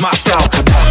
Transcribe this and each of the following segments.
my style. Come on.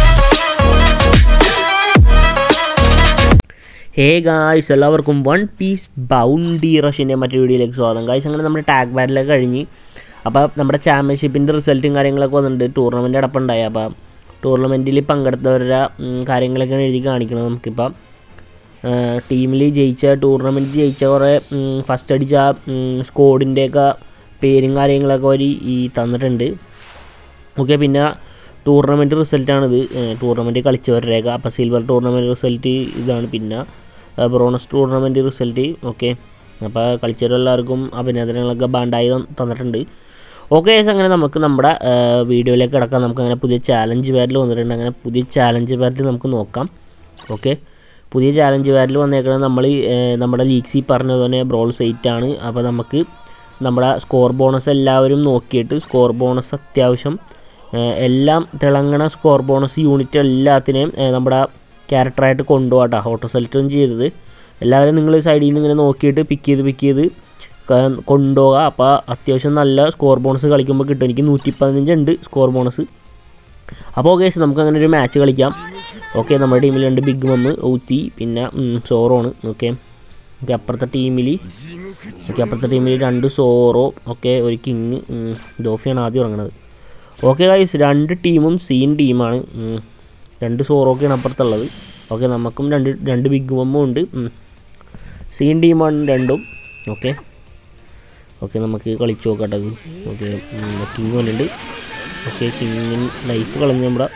Hey guys എല്ലാവർക്കും one piece bounty റഷിൻ്റെ മറ്റൊരു വീഡിയോയിലേക്ക് സ്വാഗതം ഗായ്സ് അങ്ങനെ നമ്മുടെ ടാഗ് ബാറ്റിലൊക്കെ കഴിഞ്ഞ് അപ്പോൾ നമ്മുടെ ചാമ്പ്യൻഷിപ്പിൻ്റെ റിസൾട്ടും കാര്യങ്ങളൊക്കെ വന്നിട്ടുണ്ട് ടൂർണമെൻറ്റ് അടപ്പുണ്ടായി അപ്പോൾ ടൂർണമെൻറ്റിൽ പങ്കെടുത്തവരുടെ ഉം, കാര്യങ്ങളൊക്കെയാണ് എഴുതി കാണിക്കുന്നത് നമുക്കിപ്പം ടീമിൽ ജയിച്ച ടൂർണമെൻറ്റ് ജയിച്ച കുറേ ഫസ്റ്റ് അടിച്ച സ്കോഡിൻ്റെയൊക്കെ പേരും കാര്യങ്ങളൊക്കെ അവർ ഈ തന്നിട്ടുണ്ട് ഓക്കെ പിന്നെ ടൂർണമെൻറ്റ് റിസൾട്ടാണിത് ടൂർണമെൻറ്റ് കളിച്ചവരുടെയൊക്കെ അപ്പോൾ സിൽവർ ടൂർണമെൻറ്റ് റിസൾട്ട് ഇതാണ് പിന്നെ ബ്രോണസ് ടൂർണമെൻറ്റ് റിസൾട്ട് ഓക്കെ അപ്പോൾ കളിച്ചവരെല്ലാവർക്കും അഭിനന്ദനങ്ങളൊക്കെ ബാൻഡായി തന്ന് തന്നിട്ടുണ്ട് ഓക്കെ അങ്ങനെ നമുക്ക് നമ്മുടെ വീഡിയോയിലേക്ക് കിടക്കാം നമുക്ക് അങ്ങനെ പുതിയ ചാലഞ്ച് പാരിൽ വന്നിട്ടുണ്ട് അങ്ങനെ പുതിയ ചാലഞ്ച് പാരിൽ നമുക്ക് നോക്കാം ഓക്കെ പുതിയ ചാലഞ്ച് പാരിൽ വന്നേക്കുന്നത് നമ്മൾ നമ്മുടെ ലീഗ്സിൽ പറഞ്ഞത് തന്നെ ബ്രോൾ സൈറ്റ് ആണ് അപ്പോൾ നമുക്ക് നമ്മുടെ സ്കോർ ബോണസ് എല്ലാവരും നോക്കിയിട്ട് സ്കോർ ബോണസ് അത്യാവശ്യം ഏഹ് എല്ലാം തിളങ്ങണ സ്കോർ ബോണസ് യൂണിറ്റ് എല്ലാത്തിനെയും ഏഹ് നമ്മുടെ ക്യാരക്ടറായിട്ട് കൊണ്ടുപോകട്ടെ ഓട്ടോ സെലക്റ്റും ചെയ്തത് എല്ലാവരും നിങ്ങൾ സൈഡിൽ നിന്ന് ഇങ്ങനെ നോക്കിയിട്ട് പിക്ക് ചെയ്ത് പിക്ക് ചെയ്ത് ക- കൊണ്ടുപോകുക അപ്പോൾ അത്യാവശ്യം നല്ല സ്കോർ ബോണസ് കളിക്കുമ്പോൾ കിട്ടും എനിക്ക് നൂറ്റി പതിനഞ്ച് ഉണ്ട് സ്കോർ ബോണസ് അപ്പോൾ ഓക്കെ നമുക്ക് അങ്ങനെ ഒരു മാച്ച് കളിക്കാം ഓക്കെ നമ്മുടെ ടീമിൽ രണ്ട് ബിഗ് മമ്മ് ഊത്തി പിന്നെ ഉം, സോറോണ് ഓക്കെ ഓക്കെ അപ്പുറത്തെ ടീമിൽ ഓക്കെ അപ്പുറത്തെ ടീമിൽ രണ്ട് സോറോ ഓക്കെ ഒരു കിങ് ഡോഫിയാണ് ആദ്യം ഇറങ്ങുന്നത് ഓക്കെ ഗൈസ് രണ്ട് ടീമും സീൻ ടീമാണ് ഉം. രണ്ട് സോറോക്കെയാണ് അപ്പുറത്തുള്ളത് ഓക്കെ നമുക്കും രണ്ട് രണ്ട് ബിഗ് മമ്മും ഉണ്ട് ഉം. സീൻ ടീമാണ് രണ്ടും ഓക്കെ ഓക്കെ നമുക്ക് കളിച്ച് നോക്കട്ടെ അത് ഓക്കെ കിങ് വന്നിട്ടുണ്ട് ഓക്കെ കിങ്ങിൻ നൈസ് കളഞ്ഞ് നമ്മുടെ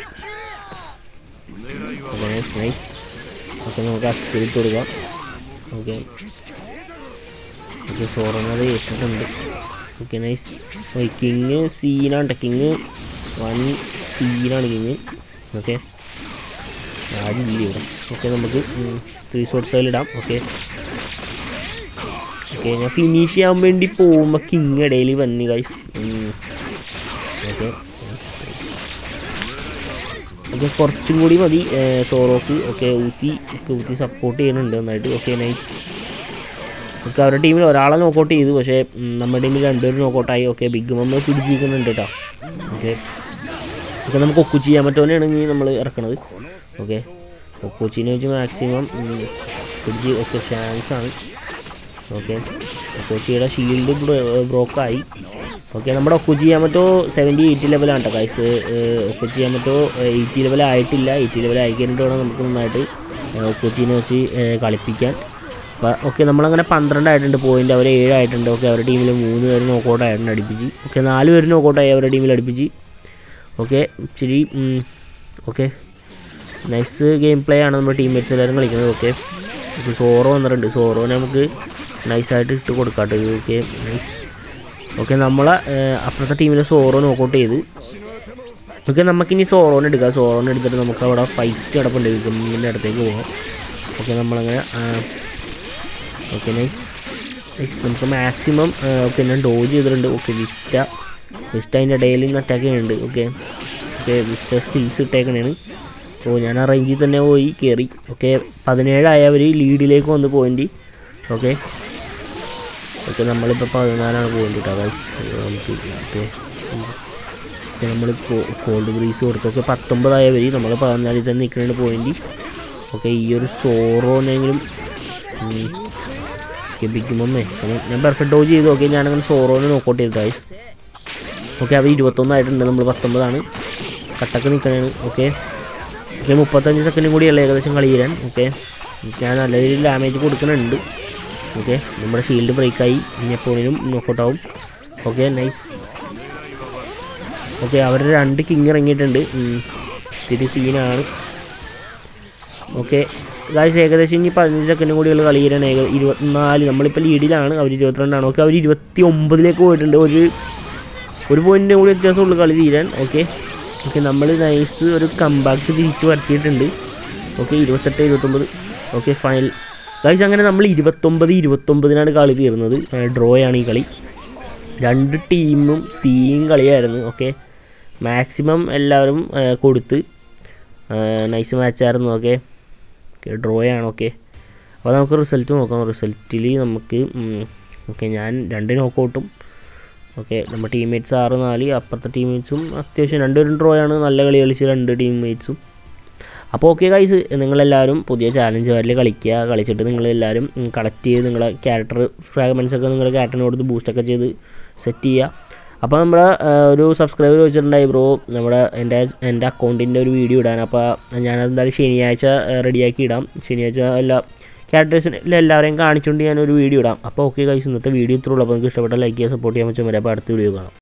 ഓക്കെ നൈസ് നൈസ് ഓക്കെ നമുക്ക് അസ്പിരിറ്റ് കൊടുക്കാം ഓക്കെ ഓക്കെ സോറന്നത് ഏറ്റിട്ടുണ്ട് ഓക്കെ നൈസ് ഓക്കെ കിങ് സീനാണ് കിങ് വൺ സീനാണ് കിങ് ഓക്കെ ആരും ഇല്ല ഇവിടെ ഓക്കെ നമുക്ക് ത്രീ ഷോട്ട്സ് ഇടാം ഓക്കെ ഓക്കെ ഞാൻ ഫിനിഷ് ചെയ്യാൻ വേണ്ടി പോകുമ്പോൾ കിങ് ഇടയിൽ വന്നു ഗൈസ് ഓക്കെ ഓക്കെ കുറച്ചും കൂടി മതി സോറോക്ക് ഓക്കെ ഊത്തി ഒക്കെ ഊത്തി സപ്പോർട്ട് ചെയ്യുന്നുണ്ട് നന്നായിട്ട് ഓക്കെ നൈസ് ഓക്കെ അവരുടെ ടീമിൽ ഒരാളെ നോക്കൗട്ട് ചെയ്തു പക്ഷേ ഉം, നമ്മുടെ ടീമിൽ രണ്ടുപേരും നോക്കൗട്ടായി ഓക്കെ ബിഗ് മമ്മ പിടിച്ചിരിക്കുന്നുണ്ട് കേട്ടോ ഓക്കെ ഓക്കെ നമുക്ക് ഒക്കുച്ചി ചെയ്യാൻ പറ്റുമെന്നാണ് ഇനി നമ്മൾ ഇറക്കണത് ഓക്കെ ഒക്കുച്ചിനെ വെച്ച് മാക്സിമം പിടിച്ച് ഒക്കെ ചാൻസ് ആണ് ഓക്കെ ഒക്കുച്ചിയുടെ ഷീൽഡ് ബ്രോക്കായി ഓക്കെ നമ്മുടെ ഒക്കുച്ചി ചെയ്യാൻ പറ്റോ സെവൻറ്റി എയ്റ്റ് ലെവലാണ് കേട്ടോ കൈസ് ഒക്കുച്ചി ചെയ്യാൻ പറ്റോ എയ്റ്റി ലെവൽ ആയിട്ടില്ല എയ്റ്റി ലെവൽ ആയി കഴിഞ്ഞിട്ട് വേണം നമുക്ക് നന്നായിട്ട് ഒക്കുച്ചിനെ വെച്ച് ഏഹ്, കളിപ്പിക്കാൻ അപ്പോൾ ഓക്കെ നമ്മളങ്ങനെ പന്ത്രണ്ടായിട്ടുണ്ട് പോയിന്റ് അവർ ഏഴായിട്ടുണ്ട് ഓക്കെ അവരുടെ ടീമിൽ മൂന്ന് പേര് നോക്കൗട്ട് ആയിട്ടുണ്ട് അടുപ്പിച്ച് ഓക്കെ നാല് പേര് നോക്കൗട്ടായി അവരുടെ ടീമിൽ അടുപ്പിച്ച് ഓക്കെ ഇച്ചിരി ഓക്കെ നൈസ് ഗെയിം പ്ലേ ആണ് നമ്മുടെ ടീംമേറ്റ്സ് എല്ലാവരും കളിക്കുന്നത് ഓക്കെ സോറോ വന്നിട്ടുണ്ട് സോറോനെ നമുക്ക് നൈസായിട്ട് ഇട്ട് കൊടുക്കാട്ടെ ഓക്കെ നൈസ് ഓക്കെ നമ്മളെ ഏഹ്, അപ്പുറത്തെ ടീമിലെ സോറോ നോക്കൗട്ട് ചെയ്ത് ഓക്കെ നമുക്കിനി സോറോനെ എടുക്കാം സോറോനെ എടുത്തിട്ട് നമുക്ക് അവിടെ ഫൈറ്റ് കിടപ്പുണ്ട് ഗമ്മിൻ്റെ അടുത്തേക്ക് പോകാം ഓക്കെ നമ്മളങ്ങനെ ഓക്കെ നൈസ് നൈസ് നമുക്ക് മാക്സിമം ഓക്കെ ഞാൻ ഡോജ് ചെയ്തിട്ടുണ്ട് ഓക്കെ വിസ്റ്റ വിസ്റ്റ അതിൻ്റെ ഇടയിൽ നിന്ന് അറ്റാക്ക് ചെയ്യുന്നുണ്ട് ഓക്കെ ഓക്കെ വിസ്റ്റ സ്കിൽസ് ഇട്ടേക്കണേണ് ഓ ഞാൻ ആ റേഞ്ചിൽ തന്നെ പോയി കയറി ഓക്കെ പതിനേഴായവർ ലീഡിലേക്ക് വന്ന് പോയിന്റ് ഓക്കെ ഓക്കെ നമ്മളിപ്പോൾ പതിനാലാണ് പോയിന്റ് കേട്ടോ guys. നമുക്ക് ഓക്കെ ഓക്കെ നമ്മൾ കോൾഡ് ബ്രീസ് കൊടുത്തൊക്കെ പത്തൊമ്പതായവർ നമ്മൾ പതിനാലിൽ തന്നെ നിൽക്കുന്നുണ്ട് പോയിന്റ് ഓക്കെ ഈ ഒരു സോറോനെങ്കിലും ബിഗ് മമ്മേ ഞാൻ പെർഫെക്റ്റ് ഡോജ് ചെയ്തു ഓക്കെ ഞാനങ്ങനെ സോറോനെ നോക്കൗട്ട് ചെയ്തു ഗൈസ് ഓക്കെ അവർ ഇരുപത്തൊന്നായിട്ടുണ്ട് നമ്മൾ പത്തൊമ്പതാണ് കട്ടക്ക് നിൽക്കണേണ് ഓക്കെ ഓക്കെ മുപ്പത്തഞ്ച് സെക്കൻഡും കൂടിയല്ലേ ഏകദേശം കളി ചെയ്യാൻ ഓക്കെ ഞാൻ നല്ല രീതിയിൽ ഡാമേജ് കൊടുക്കുന്നുണ്ട് ഓക്കെ നമ്മുടെ ഷീൽഡ് ബ്രേക്കായി ഇനി എപ്പോഴും നോക്കൗട്ട് ആവും ഓക്കെ നൈസ് ഓക്കെ അവർ രണ്ട് കിങ് ഇറങ്ങിയിട്ടുണ്ട് ഉം. ഇത്തിരി സീനാണ് ഓക്കെ ഗായ്സ് ഏകദേശം ഇനി പതിനഞ്ച് സെക്കൻഡും കൂടിയുള്ള കളി ചെയ്യാനാണ് ഏക ഇരുപത്തിനാല് നമ്മളിപ്പോൾ ലീഡിലാണ് അവർ ഇരുപത്തിരണ്ടാണ് ഓക്കെ അവർ ഇരുപത്തി ഒമ്പതിലേക്ക് പോയിട്ടുണ്ട് ഒരു ഒരു പോയിന്റിൻ്റെ കൂടി വ്യത്യാസമുള്ളൂ കളി തീരാൻ ഓക്കെ ഓക്കെ നമ്മൾ നൈസ് ഒരു കമ്പാക്ട് തിരിച്ച് വരുത്തിയിട്ടുണ്ട് ഓക്കെ ഇരുപത്തെട്ട് ഇരുപത്തൊമ്പത് ഓക്കെ ഫൈനൽ ഗൈസ് അങ്ങനെ നമ്മൾ ഇരുപത്തൊമ്പത് ഇരുപത്തൊമ്പതിനാണ് കളി തീർന്നത് ഡ്രോ ആണ് ഈ കളി രണ്ട് ടീമും സീയും കളിയായിരുന്നു ഓക്കെ മാക്സിമം എല്ലാവരും ആ, കൊടുത്ത് നൈസ് മാച്ചായിരുന്നു ഓക്കെ ഡ്രോ ആണ് ഓക്കെ അപ്പോൾ നമുക്ക് റിസൾട്ട് നോക്കാം റിസൾട്ടിൽ നമുക്ക് ഓക്കെ ഞാൻ രണ്ട് നോക്കൗട്ടും ഓക്കെ നമ്മുടെ ടീംമേറ്റ്സ് ആറ് നാല് അപ്പുറത്തെ ടീംമേറ്റ്സും അത്യാവശ്യം രണ്ടുപേരും ഡ്രോ ആണ് നല്ല കളി കളിച്ച് രണ്ട് ടീംമേറ്റ്സും അപ്പോൾ ഓക്കെ ഗൈസ് നിങ്ങളെല്ലാവരും പുതിയ ചാലഞ്ച് വാരിൽ കളിക്കുക കളിച്ചിട്ട് നിങ്ങളെല്ലാവരും കളക്ട് ചെയ്ത് നിങ്ങളെ ക്യാരക്ടർ ഫ്രാഗ്മെൻറ്റ്സ് ഒക്കെ നിങ്ങളുടെ ക്യാരക്ടറിന് കൊടുത്ത് ബൂസ്റ്റൊക്കെ ചെയ്ത് സെറ്റ് ചെയ്യുക അപ്പോൾ നമ്മുടെ ഒരു സബ്സ്ക്രൈബർ ചോദിച്ചിട്ടുണ്ടായി ബ്രോ നമ്മുടെ എൻ്റെ എൻ്റെ അക്കൗണ്ടിൻ്റെ ഒരു വീഡിയോ ഇടാൻ അപ്പോൾ ഞാനതെന്തായാലും ശനിയാഴ്ച റെഡിയാക്കി ഇടാം ശനിയാഴ്ച എല്ലാ ക്യാരക്ടേഴ്സിനെ എല്ലാവരെയും കാണിച്ചുകൊണ്ട് ഞാനൊരു വീഡിയോ ഇടാം അപ്പോൾ ഓക്കെ ഗൈസ് ഇന്നത്തെ വീഡിയോ ഇത്രയുള്ളൂ അപ്പോൾ നിങ്ങൾക്ക് ഇഷ്ടപ്പെട്ട ലൈക്ക് ചെയ്യുക സപ്പോർട്ട് ചെയ്യാൻ പറ്റും വരെ അപ്പോൾ അടുത്ത വീഡിയോ കാണാം